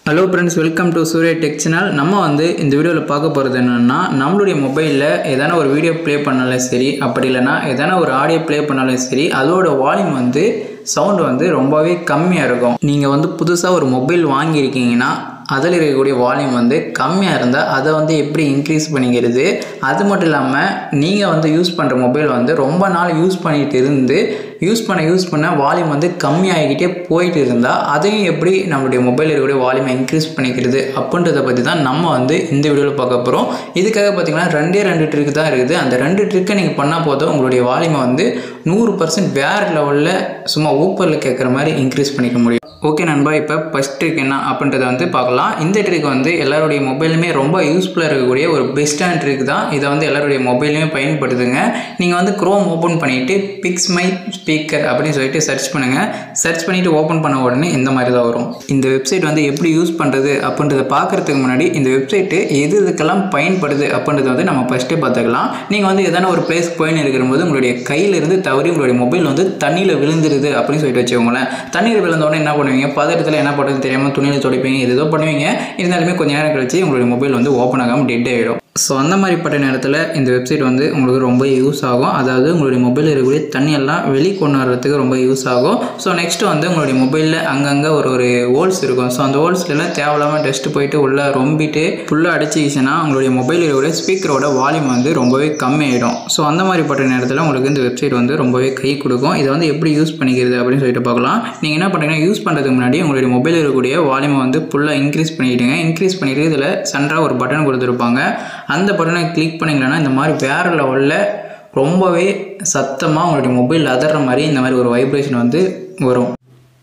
hello friends welcome to Surya tech channel நம்ம வந்து இந்த வீடியோவில் பார்க்க போகிறது என்னென்னா நம்மளுடைய மொபைலில் எதனா ஒரு வீடியோ ப்ளே பண்ணாலும் சரி அப்படி இல்லைன்னா எதனா ஒரு ஆடியோ ப்ளே பண்ணாலும் சரி அதோட வால்யூம் வந்து சவுண்டு வந்து ரொம்பவே கம்மியாக இருக்கும் நீங்கள் வந்து புதுசாக ஒரு மொபைல் வாங்கியிருக்கீங்கன்னா அதில் இருக்கக்கூடிய வால்யூம் வந்து கம்மியாக இருந்தால் அதை வந்து எப்படி இன்க்ரீஸ் பண்ணிக்கிறது அது மட்டும் இல்லாமல் நீங்கள் வந்து யூஸ் பண்ணுற மொபைல் வந்து ரொம்ப நாள் யூஸ் பண்ணிட்டு இருந்து யூஸ் பண்ண யூஸ் பண்ண வால்யூம் வந்து கம்மியாகிக்கிட்டே போயிட்டு இருந்தால் அதையும் எப்படி நம்மளுடைய மொபைலில் இருக்கக்கூடிய வால்யூமை இன்க்ரீஸ் பண்ணிக்கிறது அப்படின்றத பற்றி தான் நம்ம வந்து இந்த வீடியோவில் பார்க்க போகிறோம் இதுக்காக பார்த்தீங்கன்னா ரெண்டே ரெண்டு ட்ரிக் தான் இருக்குது அந்த ரெண்டு ட்ரிக்கை நீங்கள் பண்ணால் போதும் உங்களுடைய வால்யூமை வந்து நூறு பர்சன்ட் வேறு லெவலில் சும்மா ஊப்பரில் கேட்குற மாதிரி இன்க்ரீஸ் பண்ணிக்க முடியும் ஓகே நண்பா இப்போ ஃபஸ்ட் ட்ரிக் என்ன அப்படின்றத வந்து பார்க்கலாம் இந்த ட்ரிக் வந்து எல்லாருடைய மொபைலுமே ரொம்ப யூஸ்ஃபுல்லாக இருக்கக்கூடிய ஒரு பெஸ்ட்டான ட்ரிக் தான் இதை வந்து எல்லாருடைய மொபைலுமே பயன்படுத்துங்க நீங்கள் வந்து க்ரோம் ஓப்பன் பண்ணிவிட்டு பிக்ஸ் மை ஸ்பீக்கர் அப்படின்னு சொல்லிட்டு சர்ச் பண்ணுங்கள் சர்ச் பண்ணிவிட்டு ஓப்பன் பண்ண உடனே இந்த மாதிரி தான் வரும் இந்த வெப்சைட் வந்து எப்படி யூஸ் பண்ணுறது அப்படின்றத பார்க்குறதுக்கு முன்னாடி இந்த வெப்சைட்டு எது இதுக்கெல்லாம் பயன்படுது அப்படின்றத வந்து நம்ம ஃபஸ்ட்டே பார்த்துக்கலாம் நீங்கள் வந்து எதனா ஒரு பிளேஸ் போயின்னு இருக்கிறபோது உங்களுடைய கையிலிருந்து தவறி உங்களுடைய மொபைல் வந்து தண்ணியில் விழுந்துருது அப்படின்னு சொல்லிட்டு வச்சுக்கோங்களேன் தண்ணீர் விழுந்தோடனே என்ன பண்ணுவீங்க பதட்டத்தில் என்ன பண்ணுறது தெரியாமல் துணியில் துடைப்பீங்க இது ஏதோ பண்ணுவீங்க இருந்தாலுமே கொஞ்ச நேரம் கழிச்சு உங்களுடைய மொபைல் வந்து ஓப்பன் ஆகாமல் டெட் ஆகிடும் ஸோ அந்த மாதிரிப்பட்ட நேரத்தில் இந்த வெப்சைட் வந்து உங்களுக்கு ரொம்ப யூஸ் ஆகும் அதாவது உங்களுடைய மொபைலில் இருக்கக்கூடிய தண்ணியெல்லாம் வெளி கொண்டு வர்றதுக்கு ரொம்ப யூஸ் ஆகும் ஸோ நெக்ஸ்ட் வந்து உங்களுடைய மொபைலில் அங்கங்கே ஒரு ஒரு ஹோல்ஸ் இருக்கும் ஸோ அந்த ஹோல்ஸ்லாம் தேவையில்லாமல் டஸ்ட்டு போயிட்டு உள்ளே ரொம்பிட்டு ஃபுல்லாக அடிச்சிக்கிச்சுன்னா உங்களுடைய மொபைலில் இருக்கக்கூடிய ஸ்பீக்கரோட வால்யூம் வந்து ரொம்பவே கம்மியாயிடும் ஸோ அந்த மாதிரிப்பட்ட நேரத்தில் உங்களுக்கு இந்த வெப்சைட் வந்து ரொம்பவே கை கொடுக்கும் இதை வந்து எப்படி யூஸ் பண்ணிக்கிறது அப்படின்னு சொல்லிட்டு பார்க்கலாம் நீங்கள் என்ன பண்ணுறீங்கன்னா யூஸ் பண்ணுறதுக்கு முன்னாடி உங்களுடைய மொபைலில் இருக்கக்கூடிய வால்யூமை வந்து ஃபுல்லாக இன்க்ரீஸ் பண்ணிக்கிடுங்க இன்க்ரீஸ் பண்ணிவிட்டு இதில் சென்டராக ஒரு பட்டன் கொடுத்துருப்பாங்க அந்த பட்டனை கிளிக் பண்ணிங்களன்னா இந்த மாதிரி வேறு லெவலில் ரொம்பவே சத்தமாக உங்களுடைய மொபைல் அதற மாதிரி இந்த மாதிரி ஒரு வைப்ரேஷன் வந்து வரும்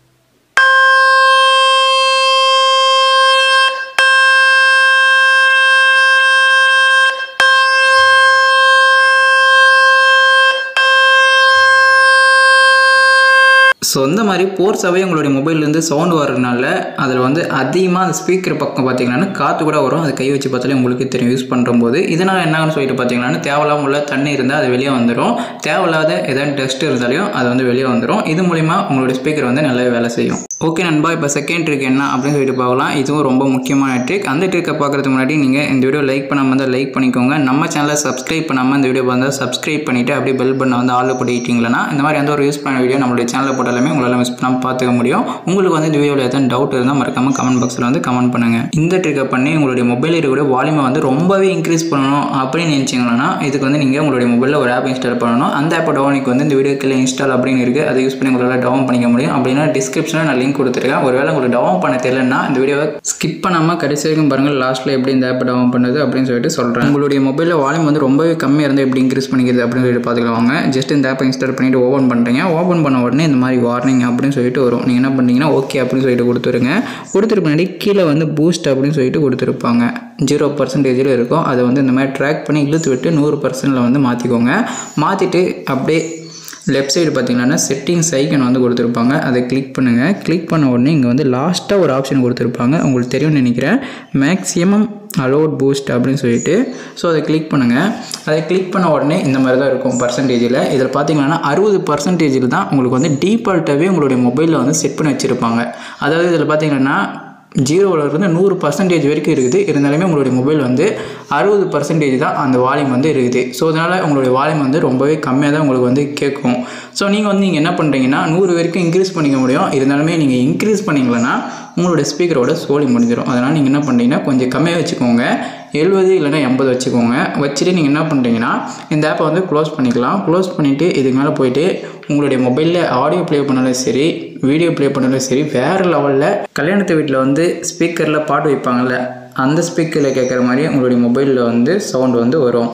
ஸோ இந்த மாதிரி போர்ஸாகவே உங்களுடைய மொபைல்லேருந்து சவுண்ட் வர்றதுனால அதில் வந்து அதிகமாக அந்த ஸ்பீக்கர் பக்கம் பார்த்தீங்கன்னா காற்று கூட வரும் அது கை வச்சு பார்த்தாலே உங்களுக்கு தெரியும் யூஸ் பண்ணும்போது இதனால் என்னன்னு சொல்லிட்டு பார்த்தீங்கன்னா தேவையில்லாம உள்ள தண்ணி இருந்தால் அது வெளியே வந்துடும் தேவையில்லாத ஏதாவது டஸ்ட் இருந்தாலையும் அது வந்து வெளியே வந்துடும் இது மூலிமா உங்களுடைய ஸ்பீக்கர் வந்து நல்லாவே வேலை செய்யும் ஓகே நண்பா இப்போ செகண்ட் ட்ரிக் என்ன அப்படின்னு சொல்லிட்டு பார்க்கலாம் இதுவும் ரொம்ப முக்கியமான ட்ரிக் அந்த ட்ரிக்கை பார்க்குறதுக்கு முன்னாடி நீங்கள் இந்த வீடியோ லைக் பண்ணாமல் இருந்தால் லைக் பண்ணிக்கோங்க நம்ம சேனலை சப்ஸ்கிரைப் பண்ணாமல் இந்த வீடியோ வந்தால் சப்ஸ்கிரைப் பண்ணிவிட்டு அப்படியே பெல் பண்ண வந்து ஆள் போட்டுக்கிட்டீங்களா இந்த மாதிரி எந்த ஒரு யூஸ் பண்ண வீடியோ நம்மளுடைய சேனலில் போட்டாலுமே உங்களால் மிஸ் பண்ணாமல் பார்த்துக்க முடியும் உங்களுக்கு வந்து இந்த வீடியோவில் எதாவது டவுட் இருந்தால் மறக்காமல் கமெண்ட் பாக்ஸில் வந்து கமெண்ட் பண்ணுங்கள் இந்த ட்ரிக்கை பண்ணி உங்களுடைய மொபைலில் இருக்கக்கூடிய வால்யூமை வந்து ரொம்பவே இன்க்ரீஸ் பண்ணணும் அப்படின்னு நினச்சிங்கன்னா இதுக்கு வந்து நீங்கள் உங்களுடைய மொபைலில் ஒரு ஆப் இன்ஸ்டால் பண்ணணும் அந்த ஆப்பை டவுனுக்கு வந்து இந்த வீடியோக்கில் இன்ஸ்டால் அப்படின்னு இருக்குது அதை யூஸ் பண்ணி உங்களால் டவுன் பண்ணிக்க முடியும் அப்படின்னா டிஸ்கிரிப்ஷனில் நான் லிங்க் கொடுத்துருக்கேன் ஒருவேளை உங்களுக்கு டவுன் பண்ண தெரியலன்னா இந்த வீடியோவை ஸ்கிப் பண்ணாமல் கடைசி வரைக்கும் பாருங்கள் லாஸ்ட்டில் எப்படி இந்த ஆப்பை டவுன் பண்ணுது அப்படின்னு சொல்லிட்டு சொல்கிறேன் உங்களுடைய மொபைலில் வால்யூம் வந்து ரொம்பவே கம்மியாக இருந்தால் எப்படி இன்க்ரீஸ் பண்ணிக்கிறது அப்படின்னு சொல்லிட்டு பார்த்துக்கலாம் வாங்க ஜஸ்ட் இந்த ஆப்பை இன்ஸ்டால் பண்ணிவிட்டு ஓப்பன் பண்ணுறீங்க ஓப்பன் பண்ண உடனே இந்த மாதிரி வார்னிங் அப்படின்னு சொல்லிட்டு வரும் நீங்கள் என்ன பண்ணீங்கன்னா ஓகே அப்படின்னு சொல்லிட்டு கொடுத்துருங்க கொடுத்துட்டு முன்னாடி கீழே வந்து பூஸ்ட் அப்படின்னு சொல்லிட்டு கொடுத்துருப்பாங்க ஜீரோ பர்சன்டேஜில் இருக்கும் அதை வந்து இந்த மாதிரி ட்ராக் பண்ணி இழுத்து விட்டு நூறு பர்சன்டில் வந்து மாற்றிக்கோங்க மாற்றிட்டு அப்படியே லெஃப்ட் சைடு பார்த்தீங்கன்னா செட்டிங்ஸ் ஐக்கன் வந்து கொடுத்துருப்பாங்க அதை கிளிக் பண்ணுங்கள் கிளிக் பண்ண உடனே இங்கே வந்து லாஸ்ட்டாக ஒரு ஆப்ஷன் கொடுத்துருப்பாங்க உங்களுக்கு தெரியும்னு நினைக்கிறேன் மேக்ஸிமம் அலோட் பூஸ்ட் அப்படின்னு சொல்லிட்டு ஸோ அதை கிளிக் பண்ணுங்கள் அதை கிளிக் பண்ண உடனே இந்த மாதிரி தான் இருக்கும் பர்சன்டேஜில் இதில் பார்த்தீங்கன்னா அறுபது பர்சன்டேஜில் தான் உங்களுக்கு வந்து டீஃபால்ட்டாகவே உங்களுடைய மொபைலில் வந்து செட் பண்ணி வச்சுருப்பாங்க அதாவது இதில் பார்த்தீங்கன்னா ஜீரோவிலேருந்து நூறு பர்சன்டேஜ் வரைக்கும் இருக்குது இருந்தாலுமே உங்களுடைய மொபைல் வந்து அறுபது பர்சன்டேஜ் தான் அந்த வால்யூம் வந்து இருக்குது ஸோ அதனால் உங்களுடைய வால்யூம் வந்து ரொம்பவே கம்மியாக தான் உங்களுக்கு வந்து கேட்கும் ஸோ நீங்கள் வந்து நீங்கள் என்ன பண்ணுறீங்கன்னா நூறு வரைக்கும் இன்க்ரீஸ் பண்ணிக்க முடியும் இருந்தாலுமே நீங்கள் இன்க்ரீஸ் பண்ணிங்களன்னா உங்களுடைய ஸ்பீக்கரோட சோழி முடிஞ்சிடும் அதனால் நீங்கள் என்ன பண்ணுறீங்கன்னா கொஞ்சம் கம்மியாக வச்சுக்கோங்க எழுபது இல்லைனா எண்பது வச்சுக்கோங்க வச்சுட்டு நீங்கள் என்ன பண்ணுறீங்கன்னா இந்த ஆப்பை வந்து க்ளோஸ் பண்ணிக்கலாம் க்ளோஸ் பண்ணிவிட்டு இதுக்கு மேலே போயிட்டு உங்களுடைய மொபைலில் ஆடியோ ப்ளே பண்ணாலும் சரி வீடியோ ப்ளே பண்ணாலும் சரி வேறு லெவலில் கல்யாணத்து வீட்டில் வந்து ஸ்பீக்கரில் பாட்டு வைப்பாங்கள்ல அந்த ஸ்பீக்கரில் கேட்குற மாதிரி உங்களுடைய மொபைலில் வந்து சவுண்ட் வந்து வரும்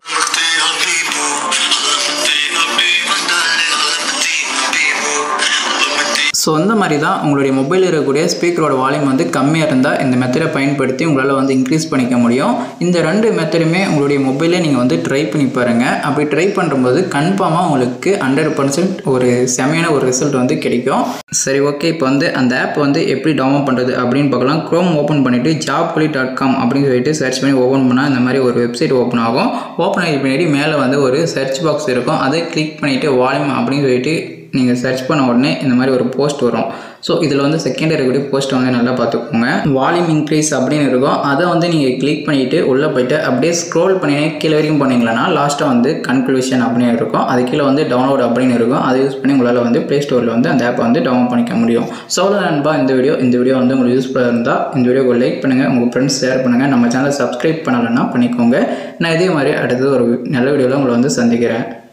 ஸோ அந்த மாதிரி தான் உங்களுடைய மொபைலில் இருக்கக்கூடிய ஸ்பீக்கரோட வால்யூம் வந்து கம்மியாக இருந்தால் இந்த மெத்தடை பயன்படுத்தி உங்களால் வந்து இன்க்ரீஸ் பண்ணிக்க முடியும் இந்த ரெண்டு மெத்தடுமே உங்களுடைய மொபைலே நீங்கள் வந்து ட்ரை பண்ணி பாருங்கள் அப்படி ட்ரை பண்ணும்போது கன்ஃபார்மாக உங்களுக்கு ஹண்ட்ரட் பர்சன்ட் ஒரு செமையான ஒரு ரிசல்ட் வந்து கிடைக்கும் சரி ஓகே இப்போ வந்து அந்த ஆப் வந்து எப்படி டவுன்லோட் பண்ணுறது அப்படின்னு பார்க்கலாம் க்ரோம் ஓப்பன் பண்ணிவிட்டு ஜாப்குலி டாட் காம் அப்படின்னு சொல்லிட்டு சர்ச் பண்ணி ஓப்பன் பண்ணால் இந்த மாதிரி ஒரு வெப்சைட் ஓப்பன் ஆகும் ஓப்பன் ஆகி பின்னாடி மேலே வந்து ஒரு சர்ச் பாக்ஸ் இருக்கும் அதை கிளிக் பண்ணிவிட்டு வால்யூம் அப்படின்னு சொல்லிட்டு நீங்கள் சர்ச் பண்ண உடனே இந்த மாதிரி ஒரு போஸ்ட் வரும் ஸோ இதில் வந்து செகண்ட் இருக்கக்கூடிய போஸ்ட்டை வந்து நல்லா பார்த்துக்கோங்க வால்யூம் இன்க்ரீஸ் அப்படின்னு இருக்கும் அதை வந்து நீங்கள் கிளிக் பண்ணிவிட்டு உள்ளே போயிட்டு அப்படியே ஸ்க்ரோல் பண்ணி கீழே வரைக்கும் போனீங்களன்னா லாஸ்ட்டாக வந்து கன்க்ளூஷன் அப்படின்னு இருக்கும் அது கீழே வந்து டவுன்லோட் அப்படின்னு இருக்கும் அதை யூஸ் பண்ணி உங்களால் வந்து ப்ளே ஸ்டோரில் வந்து அந்த ஆப்பை வந்து டவுன்லோட் பண்ணிக்க முடியும் ஸோ அவ்வளோ நண்பா இந்த வீடியோ இந்த வீடியோ வந்து உங்களுக்கு யூஸ்ஃபுல்லாக இருந்தால் இந்த வீடியோக்கு லைக் பண்ணுங்கள் உங்கள் ஃப்ரெண்ட்ஸ் ஷேர் பண்ணுங்கள் நம்ம சேனலை சப்ஸ்கிரைப் பண்ணலைன்னா பண்ணிக்கோங்க நான் இதே மாதிரி அடுத்தது ஒரு நல்ல வீடியோவில் உங்களை வந்து சந்திக்கிறேன்